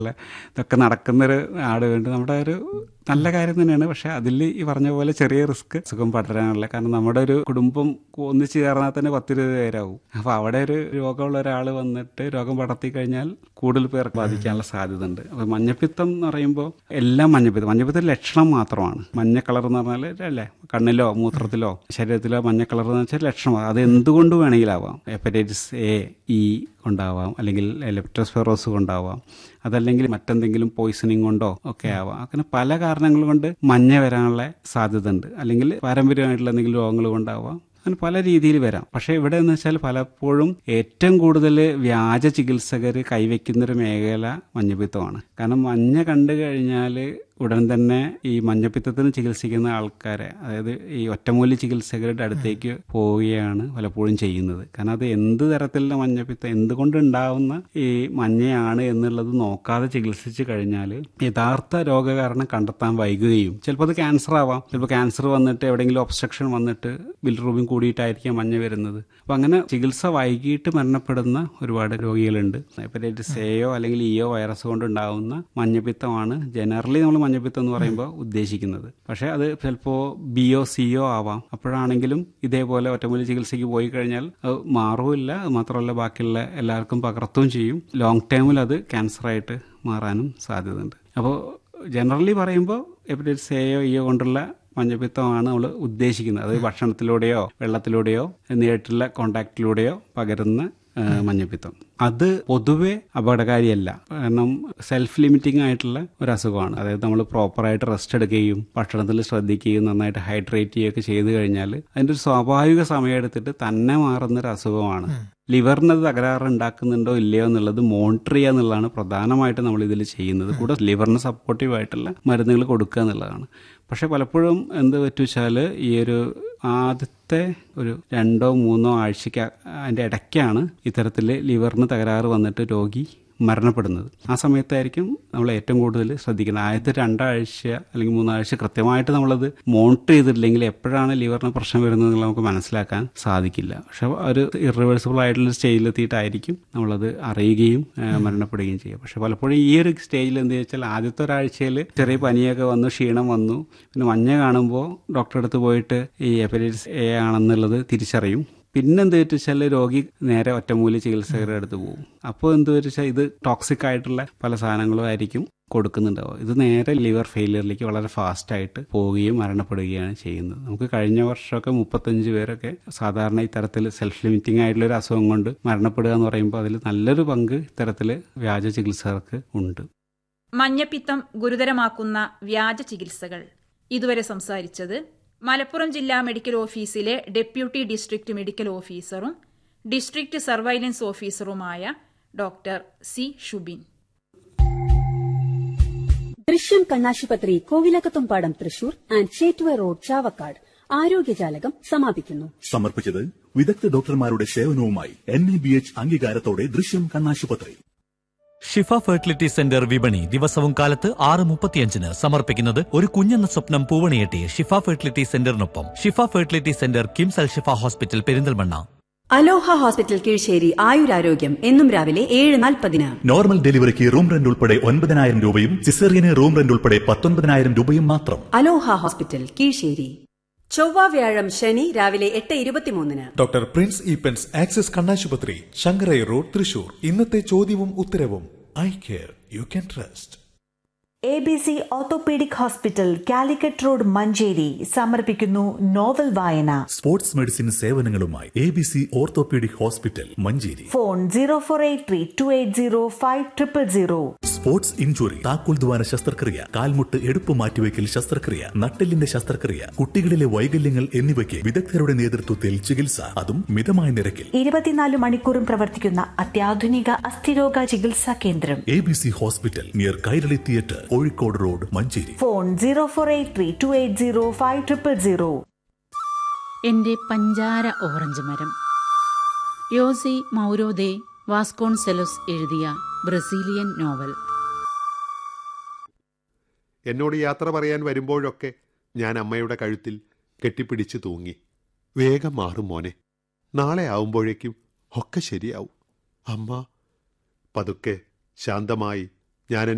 ഉള്ള ഇതൊക്കെ നടക്കുന്നൊരു നാട് വേണ്ടി നമ്മുടെ ഒരു നല്ല കാര്യം തന്നെയാണ് പക്ഷെ അതിൽ ഈ പറഞ്ഞ പോലെ ചെറിയ റിസ്ക് സുഖം പടരാനുള്ള കാരണം നമ്മുടെ ഒരു കുടുംബം ഒന്നിച്ച് ചേർന്നാൽ തന്നെ പത്തിരുപത് പേരാവും അപ്പോൾ അവിടെ ഒരു രോഗമുള്ള ഒരാൾ വന്നിട്ട് രോഗം പടർത്തി കഴിഞ്ഞാൽ കൂടുതൽ പേർക്ക് ബാധിക്കാനുള്ള സാധ്യത ഉണ്ട് അപ്പോൾ മഞ്ഞപ്പിത്തം എന്ന് പറയുമ്പോൾ എല്ലാം മഞ്ഞപ്പിത്തം മഞ്ഞപ്പിത്തം ലക്ഷണം മാത്രമാണ് മഞ്ഞ കളർ എന്ന് പറഞ്ഞാൽ അല്ലേ കണ്ണിലോ മൂത്രത്തിലോ ശരീരത്തിലോ മഞ്ഞ കളർ എന്ന് വെച്ചാൽ ലക്ഷണമാണ് അത് എന്തുകൊണ്ട് വേണമെങ്കിലാവാം ഹെപ്പറ്റൈറ്റിസ് എ ഇ കൊണ്ടാവാം അല്ലെങ്കിൽ ലെപ്റ്റോസ്പെറോസ് കൊണ്ടാവാം അതല്ലെങ്കിൽ മറ്റെന്തെങ്കിലും പോയിസണിങ് കൊണ്ടോ ഒക്കെ ആവാം അങ്ങനെ പല കാരണങ്ങൾ കൊണ്ട് മഞ്ഞ വരാനുള്ള സാധ്യത ഉണ്ട് അല്ലെങ്കിൽ പാരമ്പര്യമായിട്ടുള്ള എന്തെങ്കിലും രോഗങ്ങൾ കൊണ്ടാവാം അങ്ങനെ പല രീതിയിൽ വരാം പക്ഷേ ഇവിടെ എന്ന് വെച്ചാൽ പലപ്പോഴും ഏറ്റവും കൂടുതൽ വ്യാജ ചികിത്സകർ കൈവയ്ക്കുന്നൊരു മേഖല മഞ്ഞപ്പിത്തമാണ് കാരണം മഞ്ഞ കണ്ടു കഴിഞ്ഞാൽ ഉടൻ തന്നെ ഈ മഞ്ഞപ്പിത്തത്തിന് ചികിത്സിക്കുന്ന ആൾക്കാരെ അതായത് ഈ ഒറ്റമൂലി ചികിത്സകരുടെ അടുത്തേക്ക് പോവുകയാണ് പലപ്പോഴും ചെയ്യുന്നത് കാരണം അത് എന്ത് തരത്തിലുള്ള മഞ്ഞപ്പിത്തം എന്തുകൊണ്ടുണ്ടാവുന്ന ഈ മഞ്ഞയാണ് എന്നുള്ളത് നോക്കാതെ ചികിത്സിച്ച് കഴിഞ്ഞാൽ യഥാർത്ഥ രോഗകാരണം കണ്ടെത്താൻ വൈകുകയും ചിലപ്പോൾ അത് ക്യാൻസർ ആവാം ചിലപ്പോൾ ക്യാൻസർ വന്നിട്ട് എവിടെയെങ്കിലും ഒബ്സ്ട്രക്ഷൻ വന്നിട്ട് ബിൽറൂബിൻ കൂടിയിട്ടായിരിക്കാം മഞ്ഞ വരുന്നത് അപ്പോൾ അങ്ങനെ ചികിത്സ വൈകിട്ട് മരണപ്പെടുന്ന ഒരുപാട് രോഗികളുണ്ട് ഹെപ്പറ്റൈറ്റിസ് എയോ അല്ലെങ്കിൽ ഇയോ വൈറസ് കൊണ്ടുണ്ടാവുന്ന മഞ്ഞപ്പിത്തമാണ് ജനറലി നമ്മൾ മഞ്ഞപ്പിത്തം എന്ന് പറയുമ്പോൾ ഉദ്ദേശിക്കുന്നത് പക്ഷേ അത് ചിലപ്പോൾ ബിയോ സിയോ ആവാം അപ്പോഴാണെങ്കിലും ഇതേപോലെ ഒറ്റമൂലി ചികിത്സയ്ക്ക് പോയി കഴിഞ്ഞാൽ അത് മാറുമില്ല അത് മാത്രമല്ല ബാക്കിയുള്ള എല്ലാവർക്കും പകർത്തുകയും ചെയ്യും ലോങ് ടേമിൽ അത് ക്യാൻസറായിട്ട് മാറാനും സാധ്യതയുണ്ട് അപ്പോൾ ജനറലി പറയുമ്പോൾ ഹെപ്പറ്റൈറ്റിസ് എയോ ഇയോ കൊണ്ടുള്ള മഞ്ഞപ്പിത്തമാണ് നമ്മൾ ഉദ്ദേശിക്കുന്നത് അത് ഭക്ഷണത്തിലൂടെയോ വെള്ളത്തിലൂടെയോ നേരിട്ടുള്ള കോണ്ടാക്റ്റിലൂടെയോ പകരുന്ന മഞ്ഞപ്പിത്തം അത് പൊതുവെ അപകടകാരിയല്ല കാരണം സെൽഫ് ലിമിറ്റിംഗ് ആയിട്ടുള്ള ഒരു അസുഖമാണ് അതായത് നമ്മൾ പ്രോപ്പറായിട്ട് റെസ്റ്റ് എടുക്കുകയും ഭക്ഷണത്തിൽ ശ്രദ്ധിക്കുകയും നന്നായിട്ട് ഹൈഡ്രേറ്റ് ചെയ്യുകയൊക്കെ ചെയ്തു കഴിഞ്ഞാൽ അതിൻ്റെ ഒരു സ്വാഭാവിക സമയം എടുത്തിട്ട് തന്നെ മാറുന്ന ഒരു അസുഖമാണ് ലിവറിന് അത് തകരാറ് ഉണ്ടാക്കുന്നുണ്ടോ ഇല്ലയോ എന്നുള്ളത് മോണിറ്റർ ചെയ്യുക എന്നുള്ളതാണ് പ്രധാനമായിട്ട് നമ്മൾ ഇതിൽ ചെയ്യുന്നത് കൂടെ ലിവറിന് സപ്പോർട്ടീവ് ആയിട്ടുള്ള മരുന്നുകൾ കൊടുക്കുക എന്നുള്ളതാണ് പക്ഷെ പലപ്പോഴും എന്ത് പറ്റുവെച്ചാൽ ഈ ഒരു ആദ്യത്തെ ഒരു രണ്ടോ മൂന്നോ ആഴ്ചയ്ക്ക് അതിൻ്റെ ഇടയ്ക്കാണ് ഇത്തരത്തിൽ ലിവറിന് തകരാറ് വന്നിട്ട് രോഗി മരണപ്പെടുന്നത് ആ സമയത്തായിരിക്കും നമ്മൾ ഏറ്റവും കൂടുതൽ ശ്രദ്ധിക്കുന്നത് ആദ്യത്തെ രണ്ടാഴ്ച അല്ലെങ്കിൽ മൂന്നാഴ്ച കൃത്യമായിട്ട് നമ്മളത് മോണിറ്റർ ചെയ്തിട്ടില്ലെങ്കിൽ എപ്പോഴാണ് ലിവറിന് പ്രശ്നം വരുന്നത് നമുക്ക് മനസ്സിലാക്കാൻ സാധിക്കില്ല പക്ഷെ ഒരു ഇറിവേഴ്സിബിൾ ആയിട്ടുള്ള സ്റ്റേജിലെത്തിയിട്ടായിരിക്കും നമ്മളത് അറിയുകയും മരണപ്പെടുകയും ചെയ്യുക പക്ഷെ പലപ്പോഴും ഈ ഒരു സ്റ്റേജിൽ എന്ത് വെച്ചാൽ ആദ്യത്തെ ഒരാഴ്ചയിൽ ചെറിയ പനിയൊക്കെ വന്നു ക്ഷീണം വന്നു പിന്നെ മഞ്ഞ കാണുമ്പോൾ ഡോക്ടറെ അടുത്ത് പോയിട്ട് ഈ ഹെപ്പറ്റൈറ്റിസ് എ ആണെന്നുള്ളത് തിരിച്ചറിയും പിന്നെന്ത് വെച്ചാൽ രോഗി നേരെ ഒറ്റമൂലി ചികിത്സകരുടെ അടുത്ത് പോകും അപ്പോൾ എന്ത് വെച്ചാൽ ഇത് ടോക്സിക് ആയിട്ടുള്ള പല സാധനങ്ങളും ആയിരിക്കും കൊടുക്കുന്നുണ്ടാവും ഇത് നേരെ ലിവർ ഫെയിലിയറിലേക്ക് വളരെ ഫാസ്റ്റ് ആയിട്ട് പോവുകയും മരണപ്പെടുകയാണ് ചെയ്യുന്നത് നമുക്ക് കഴിഞ്ഞ വർഷമൊക്കെ മുപ്പത്തഞ്ച് പേരൊക്കെ സാധാരണ ഇത്തരത്തിൽ സെൽഫ് ലിമിറ്റിംഗ് ആയിട്ടുള്ള ഒരു അസുഖം കൊണ്ട് മരണപ്പെടുക എന്ന് പറയുമ്പോൾ അതിൽ നല്ലൊരു പങ്ക് ഇത്തരത്തിൽ വ്യാജ ചികിത്സകർക്ക് ഉണ്ട് മഞ്ഞപ്പിത്തം ഗുരുതരമാക്കുന്ന വ്യാജ ചികിത്സകൾ ഇതുവരെ സംസാരിച്ചത് മലപ്പുറം ജില്ലാ മെഡിക്കൽ ഓഫീസിലെ ഡെപ്യൂട്ടി ഡിസ്ട്രിക്ട് മെഡിക്കൽ ഓഫീസറും ഡിസ്ട്രിക്ട് സർവൈലൻസ് ഓഫീസറുമായ ഡോക്ടർ സി ഷുബിൻ ദൃശ്യം കണ്ണാശുപത്രി കോവിലകത്തുംപാടം തൃശൂർ ആൻഡ് ചേറ്റുവ റോഡ് ചാവക്കാട് ആരോഗ്യജാലകം സമാപിക്കുന്നു സമർപ്പിച്ചത് വിദഗ്ധ ഡോക്ടർമാരുടെ സേവനവുമായി എൻ എ ബി എച്ച് അംഗീകാരത്തോടെ ദൃശ്യം കണ്ണാശുപത്രി ഷിഫ ഫെർട്ടിലിറ്റി സെന്റർ വിപണി ദിവസവും കാലത്ത് ആറ് മുപ്പത്തിയഞ്ചിന് സമർപ്പിക്കുന്നത് ഒരു കുഞ്ഞെന്ന സ്വപ്നം പൂവണിയെട്ടി ഷിഫ ഫെർട്ടിലിറ്റി സെന്ററിനൊപ്പം Shifa fertility centre KIMS Al Shifa hospital Perinthalmanna Aloha hospital Keezhssery Ayurarogyam എന്നും രാവിലെ ഏഴ് നാൽപ്പതിന് നോർമൽ ഡെലിവറിക്ക് റൂം റെന്റ് ഉൾപ്പെടെ ഒൻപതിനായിരം രൂപയും സിസേറിയന് റൂം റെന്റ് ഉൾപ്പെടെ പത്തൊൻപതിനായിരം രൂപയും മാത്രം അലോഹ ഹോസ്പിറ്റൽ കീഴ്ശ്ശേരി ചൊവ്വ വ്യാഴം ശനി രാവിലെ എട്ട് ഇരുപത്തിമൂന്നിന് ഡോക്ടർ പ്രിൻസ് ഈപ്പൻസ് ആക്സിസ് കണ്ണാശുപത്രി ശങ്കരൈ റോഡ് തൃശൂർ ഇന്നത്തെ ചോദ്യവും ഉത്തരവും eye care you can trust A B C orthopaedic hospital Calicut road Manjeri സമർപ്പിക്കുന്നു നോവൽ വായന സ്പോർട്സ് മെഡിസിൻ സേവനങ്ങളുമായി A B C orthopaedic hospital Manjeri phone zero four eight three two eight zero five triple zero sports injury താക്കോൽ ദ്വാര ശസ്ത്രക്രിയ കാൽമുട്ട് എടുപ്പ് മാറ്റിവെക്കൽ ശസ്ത്രക്രിയ നട്ടെല്ലിന്റെ ശസ്ത്രക്രിയ കുട്ടികളിലെ വൈകല്യങ്ങൾ എന്നിവയ്ക്ക് വിദഗ്ധരുടെ നേതൃത്വത്തിൽ ചികിത്സ അതും മിതമായ നിരക്കിൽ ഇരുപത്തിനാല് മണിക്കൂറും പ്രവർത്തിക്കുന്ന അത്യാധുനിക അസ്ഥിരോഗ ചികിത്സാ കേന്ദ്രം A B C hospital near Kairali theatre Kozhikode road Manjeri phone zero four eight three two eight zero five triple zero എന്റെ പഞ്ചാര ഓറഞ്ച് മരം യോസി മൗരോദെ വാസ്കോൺസെലോസ് എഴുതിയ ബ്രസീലിയൻ നോവൽ എന്നോട് യാത്ര പറയാൻ വരുമ്പോഴൊക്കെ ഞാൻ അമ്മയുടെ കഴുത്തിൽ കെട്ടിപ്പിടിച്ച് തൂങ്ങി വേഗം മാറും മോനെ നാളെ ആവുമ്പോഴേക്കും ഒക്കെ ശരിയാവും അമ്മ പതുക്കെ ശാന്തമായി ഞാൻ